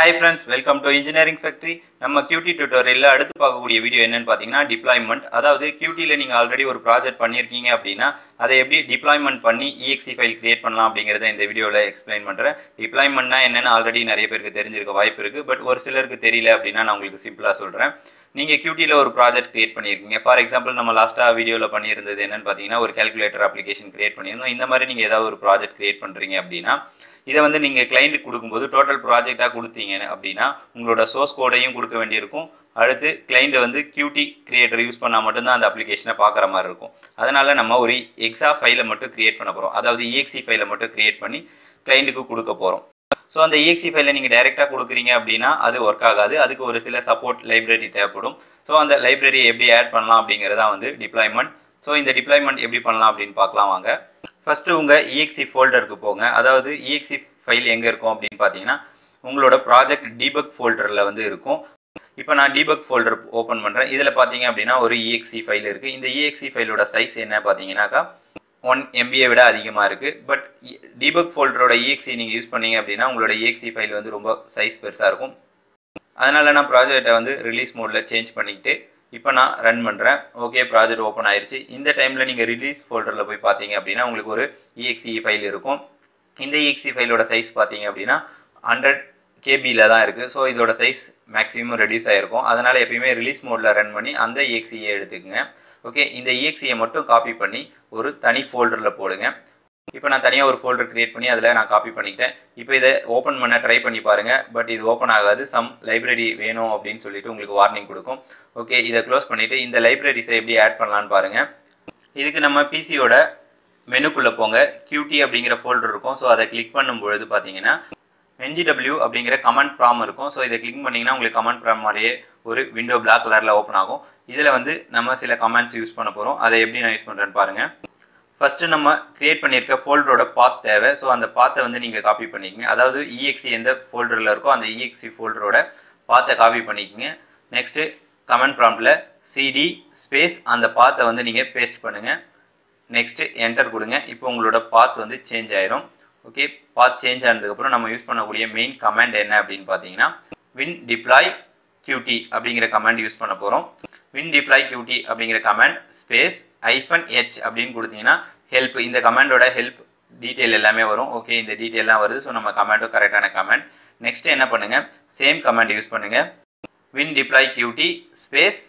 hi friends welcome to engineering factory நம்ம QT டியூட்டோரியலில் அடுத்து பார்க்கக்கூடிய வீடியோ என்னன்னு பார்த்தீங்கன்னா டிப்ளாய்மெண்ட் அதாவது QTல நீங்கள் ஆல்ரெடி ஒரு ப்ராஜெக்ட் பண்ணியிருக்கீங்க அப்படின்னா அதை எப்படி டிப்ளாய்மெண்ட் பண்ணி EXE ஃபைல் கிரியேட் பண்ணலாம் அப்படிங்கிறத இந்த வீடியோவில் எக்ஸ்பிளைன் பண்ணுறேன் டிப்ளாய்மெண்ட்னா என்னன்னு ஆல்ரெடி நிறைய பேருக்கு தெரிஞ்சிருக்க வாய்ப்பு இருக்குது பட் ஒரு சிலருக்கு தெரியல அப்படின்னா நான் உங்களுக்கு சிம்பிளாக சொல்கிறேன் நீங்கள் QTல ஒரு ப்ராஜெக்ட் கிரியேட் பண்ணியிருக்கீங்க ஃபார் எக்ஸாம்பிள் நம்ம லாஸ்ட்டாக வீடியோவில் பண்ணியிருந்தது என்னன்னு பார்த்தீங்கன்னா ஒரு கால்குலேட்டர் அப்ளிகேஷன் கிரியேட் பண்ணியிருந்தோம் இந்த மாதிரி நீங்கள் ஏதாவது ஒரு ப்ராஜெக்ட் கிரியேட் பண்ணுறீங்க அப்படின்னா இதை வந்து நீங்கள் கிளைண்ட்டுக்கு கொடுக்கும்போது டோட்டல் ப்ராஜெக்டாக கொடுத்தீங்க அப்படின்னா உங்களோட சோர்ஸ் கோடையும் கொடுக்க வேண்டியிருக்கும் அடுத்து கிளைண்ட் வந்து QT கிரியேட்டர் யூஸ் பண்ணால் மட்டும்தான் அந்த அப்ளிகேஷனை பார்க்குற மாதிரி இருக்கும் அதனால் நம்ம ஒரு எக்ஸா ஃபைலை மட்டும் கிரியேட் பண்ண போகிறோம் அதாவது EXE ஃபைலை மட்டும் கிரியேட் பண்ணி கிளைண்ட்டுக்கு கொடுக்க போகிறோம் ஸோ அந்த EXE ஃபைலை நீங்கள் டைரெக்டாக கொடுக்குறீங்க அப்படின்னா அது ஒர்க் ஆகாது அதுக்கு ஒரு சில சப்போர்ட் லைப்ரரி தேவைப்படும் ஸோ அந்த லைப்ரரி எப்படி ஆட் பண்ணலாம் அப்படிங்கிறதா வந்து டிப்ளாய்மெண்ட் ஸோ இந்த டிப்ளாய்மெண்ட் எப்படி பண்ணலாம் அப்படின்னு பார்க்கலாம் வாங்க ஃபஸ்ட்டு உங்கள் EXE ஃபோல்டருக்கு போங்க அதாவது EXE ஃபைல் எங்கே இருக்கும் அப்படின்னு பார்த்தீங்கன்னா உங்களோட ப்ராஜெக்ட் டீபக் ஃபோல்டரில் வந்து இருக்கும் இப்போ நான் டீபக் ஃபோல்டர் ஓப்பன் பண்ணுறேன் இதில் பார்த்தீங்க அப்படின்னா ஒரு EXE ஃபைல் இருக்குது இந்த EXE ஃபைலோட சைஸ் என்ன பார்த்தீங்கன்னாக்கா ஒன் எம்பியை விட அதிகமாக இருக்குது பட் டீபக் ஃபோல்டரோட EXE நீங்கள் யூஸ் பண்ணீங்க அப்படின்னா உங்களோட EXE ஃபைல் வந்து ரொம்ப சைஸ் பெருசாக இருக்கும் அதனால் நான் ப்ராஜெக்டை வந்து ரிலீஸ் மோடில் சேஞ்ச் பண்ணிக்கிட்டு இப்போ நான் ரன் பண்ணுறேன் ஓகே ப்ராஜெக்ட் ஓப்பன் ஆயிருச்சு இந்த டைமில் நீங்கள் ரிலீஸ் ஃபோல்டரில் போய் பார்த்தீங்க அப்படின்னா உங்களுக்கு ஒரு EXE ஃபைல் இருக்கும் இந்த EXE ஃபைலோட சைஸ் பார்த்தீங்க அப்படின்னா ஹண்ட்ரட் கேபியில் தான் இருக்குது ஸோ இதோட சைஸ் மேக்ஸிமம் ரெடியூஸ் ஆகிருக்கும் அதனால் எப்பயுமே ரிலீஸ் மோடில் ரன் பண்ணி அந்த EXE எடுத்துக்கங்க ஓகே இந்த EXE மட்டும் காப்பி பண்ணி ஒரு தனி ஃபோல்டரில் போடுங்க இப்போ நான் தனியாக ஒரு ஃபோல்டர் கிரியேட் பண்ணி அதில் நான் காப்பி பண்ணிக்கிட்டேன் இப்போ இதை ஓப்பன் பண்ண ட்ரை பண்ணி பாருங்கள் பட் இது ஓப்பன் ஆகாது சம் லைப்ரரி வேணும் அப்படின்னு சொல்லிட்டு உங்களுக்கு வார்னிங் கொடுக்கும் ஓகே இதை க்ளோஸ் பண்ணிவிட்டு இந்த லைப்ரரிஸை எப்படி ஆட் பண்ணலான்னு பாருங்கள் இதுக்கு நம்ம பிசியோட மெனுக்குள்ளே போங்க QT அப்படிங்கிற ஃபோல்டர் இருக்கும் ஸோ அதை கிளிக் பண்ணும் பொழுது பார்த்தீங்கன்னா NGW அப்படிங்கிற கமெண்ட் ப்ராம் இருக்கும் ஸோ இதை கிளிக் பண்ணிங்கன்னா உங்களுக்கு கமெண்ட் ப்ராம் மாதிரியே ஒரு விண்டோ பிளாக் கலரில் ஓப்பன் ஆகும் இதில் வந்து நம்ம சில கமெண்ட்ஸ் யூஸ் பண்ண போகிறோம் அதை எப்படி நான் யூஸ் பண்ணுறேன்னு பாருங்கள் ஃபஸ்ட்டு நம்ம கிரியேட் பண்ணியிருக்க ஃபோல்டரோட பாத் தேவை ஸோ அந்த பாத்தை வந்து நீங்கள் காப்பி பண்ணிக்கங்க அதாவது EXE எந்த ஃபோல்டரில் இருக்கோ அந்த EXE ஃபோல்டரோட பாத்தை காப்பி பண்ணிக்கங்க நெக்ஸ்ட்டு கமெண்ட் ப்ராம்ப்டில் சிடி ஸ்பேஸ் அந்த பாத்தை வந்து நீங்கள் பேஸ்ட் பண்ணுங்கள் நெக்ஸ்ட்டு என்டர் கொடுங்க இப்போ உங்களோட பாத் வந்து சேஞ்ச் ஆயிரும் ஓகே பாத் சேஞ்ச் ஆனதுக்கப்புறம் நம்ம யூஸ் பண்ணக்கூடிய மெயின் கமாண்ட் என்ன அப்படின்னு பார்த்தீங்கன்னா வின் டிப்ளாய் QT அப்படிங்கிற கமாண்ட் யூஸ் பண்ண போகிறோம் வின் டிப்ளாய் QT அப்படிங்கிற கமாண்ட் ஸ்பேஸ் ஐஃபன் ஹெச் அப்படின்னு கொடுத்தீங்கன்னா ஹெல்ப் இந்த கமாண்டோட ஹெல்ப் டீட்டெயில் எல்லாமே வரும் ஓகே இந்த டீட்டெயிலாம் வருது ஸோ நம்ம கமாண்டும் கரெக்டான கமாண்ட் நெக்ஸ்ட் என்ன பண்ணுங்கள் சேம் கமாண்ட் யூஸ் பண்ணுங்கள் வின் டிப்ளாய் QT ஸ்பேஸ்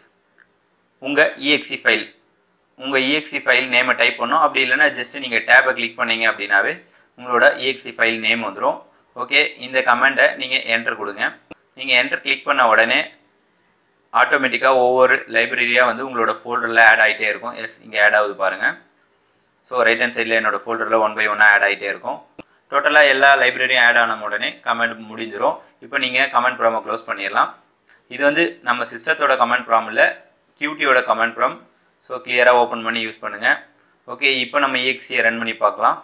உங்கள் EXE ஃபைல் உங்கள் EXE ஃபைல் நேமை டைப் பண்ணோம் அப்படி இல்லைன்னா ஜஸ்ட் நீங்கள் டேபை கிளிக் பண்ணீங்க அப்படின்னாவே உங்களோட EXE ஃபைல் நேம் வந்துடும் ஓகே இந்த கமெண்ட்டை நீங்கள் என்டர் கொடுங்க நீங்கள் என்டர் கிளிக் பண்ண உடனே ஆட்டோமேட்டிக்காக ஒவ்வொரு லைப்ரரியாக வந்து உங்களோட ஃபோல்டரில் ஆட் ஆகிட்டே இருக்கும் எஸ் இங்கே ஆட் ஆகுது பாருங்கள் ஸோ ரைட் ஹேண்ட் சைடில் என்னோட ஃபோல்டரில் ஒன் பை ஒன்னாக ஆட் ஆகிட்டே இருக்கும் டோட்டலாக எல்லா லைப்ரரியும் ஆட் ஆன உடனே கமெண்ட் முடிஞ்சிடும் இப்போ நீங்கள் கமெண்ட் ப்ராமை க்ளோஸ் பண்ணிடலாம் இது வந்து நம்ம சிஸ்டத்தோட கமெண்ட் ப்ராம் இல்லை QTயோட கமெண்ட் ப்ராம் ஸோ கிளியராக ஓப்பன் பண்ணி யூஸ் பண்ணுங்கள் ஓகே இப்போ நம்ம EXE ரன் பண்ணி பார்க்கலாம்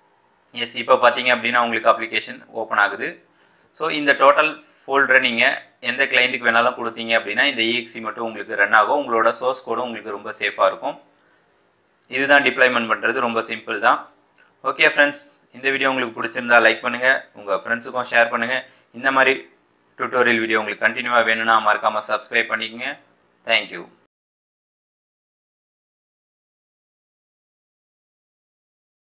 எஸ் இப்போ பார்த்தீங்க அப்படின்னா உங்களுக்கு அப்ளிகேஷன் ஓப்பன் ஆகுது ஸோ இந்த டோட்டல் ஃபோல்டரை நீங்கள் எந்த கிளைண்ட்டுக்கு வேணாலும் கொடுத்தீங்க அப்படின்னா இந்த EXE மட்டும் உங்களுக்கு ரன் ஆகும் உங்களோட சோர்ஸ் கோடும் உங்களுக்கு ரொம்ப சேஃபாக இருக்கும் இதுதான் டிப்ளாய்மெண்ட் பண்ணுறது ரொம்ப சிம்பிள் தான் ஓகே ஃப்ரெண்ட்ஸ் இந்த வீடியோ உங்களுக்கு பிடிச்சிருந்தா லைக் பண்ணுங்கள் உங்கள் ஃப்ரெண்ட்ஸுக்கும் ஷேர் பண்ணுங்கள் இந்த மாதிரி டியூட்டோரியல் வீடியோ உங்களுக்கு கண்டினியூவாக வேணும்னா மறக்காமல் சப்ஸ்கிரைப் பண்ணிக்கங்க தேங்க்யூ